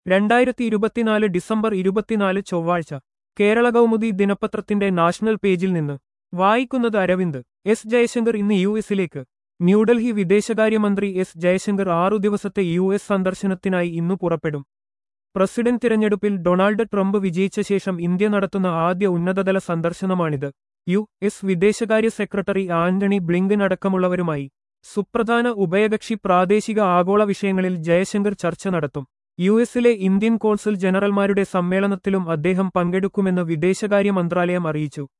രണ്ടായിരത്തി ഇരുപത്തിനാല് ഡിസംബർ ഇരുപത്തിനാല് ചൊവ്വാഴ്ച കേരള കൗമുദി ദിനപത്രത്തിന്റെ നാഷണൽ പേജിൽ നിന്ന് വായിക്കുന്നത് അരവിന്ദ് എസ് ജയശങ്കർ ഇന്ന് യു എസിലേക്ക് ന്യൂഡൽഹി വിദേശകാര്യമന്ത്രി എസ് ജയശങ്കർ ആറു ദിവസത്തെ യു എസ് സന്ദർശനത്തിനായി ഇന്നു പുറപ്പെടും പ്രസിഡന്റ് തിരഞ്ഞെടുപ്പിൽ ഡൊണാൾഡ് ട്രംപ് വിജയിച്ച ശേഷം ഇന്ത്യ നടത്തുന്ന ആദ്യ ഉന്നതതല സന്ദർശനമാണിത് യു എസ് വിദേശകാര്യ സെക്രട്ടറി ആന്റണി ബ്ലിങ്കൻ അടക്കമുള്ളവരുമായി സുപ്രധാന ഉഭയകക്ഷി പ്രാദേശിക ആഗോള വിഷയങ്ങളിൽ ജയശങ്കർ ചർച്ച നടത്തും യു എസിലെ ഇന്ത്യൻ കോൺസുൽ ജനറൽമാരുടെ സമ്മേളനത്തിലും അദ്ദേഹം പങ്കെടുക്കുമെന്ന് വിദേശകാര്യ മന്ത്രാലയം അറിയിച്ചു